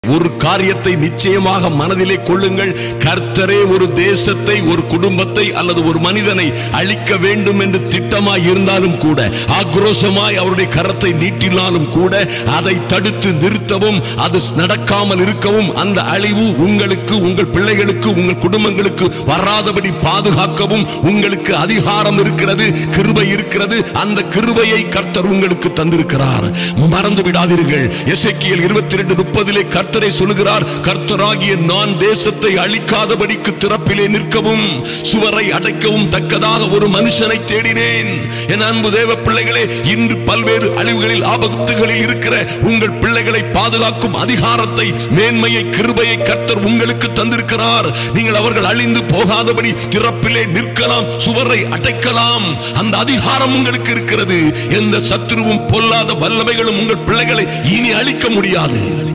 ஒரு காரியத்தை நிச்சயமாக மனதிலே கொள்ளுங்கள் கர்த்தரே ஒரு தேசத்தை ஒரு குடும்பத்தை அல்லது ஒரு மனிதனை அழிக்க வேண்டும் என்று திட்டமாய் இருந்தாலும் கூட ஆக்ரோஷமாய் அவருடைய கரத்தை நீட்டினாலும் கூட அதை தடுத்து நிறுத்தவும் அது நடக்காமல் இருக்கவும் அந்த அழிவு உங்களுக்கு உங்கள் பிள்ளைகளுக்கு உங்கள் குடும்பங்களுக்கு வராதபடி பாதுகாக்கவும் உங்களுக்கு அதிகாரம் இருக்கிறது கிருபை இருக்கிறது அந்த கிருபையை கர்த்தர் உங்களுக்கு தந்திருக்கிறார் மறந்து விடாதீர்கள் எசேக்கியேல் இருபத்தி ரெண்டு முப்பதிலே கர்த்தரை சொல்லுகிறார் கர்த்தராகிய நான் தேசத்தை அழிக்காதபடிக்கு திறப்பிலே நிற்கவும் சுவரை அடைக்கவும் தக்கதாக ஒரு மனுஷனை தேடினேன் என் அன்பு தேவ பிள்ளைகளே இன்று பல்வேறு அழிவுகளில் ஆபத்துகளில் இருக்கிற உங்கள் பிள்ளைகளை பாதுகாக்கும் அதிகாரத்தை மேன்மையை கிருபையை கர்த்தர் உங்களுக்கு தந்திருக்கிறார் நீங்கள் அவர்கள் அழிந்து போகாதபடி திறப்பிலே நிற்கலாம் சுவரை அடைக்கலாம் அந்த அதிகாரம் உங்களுக்கு இருக்கிறது எந்த சத்துருவும் பொல்லாத வல்லமைகளும் உங்கள் பிள்ளைகளை இனி அழிக்க முடியாது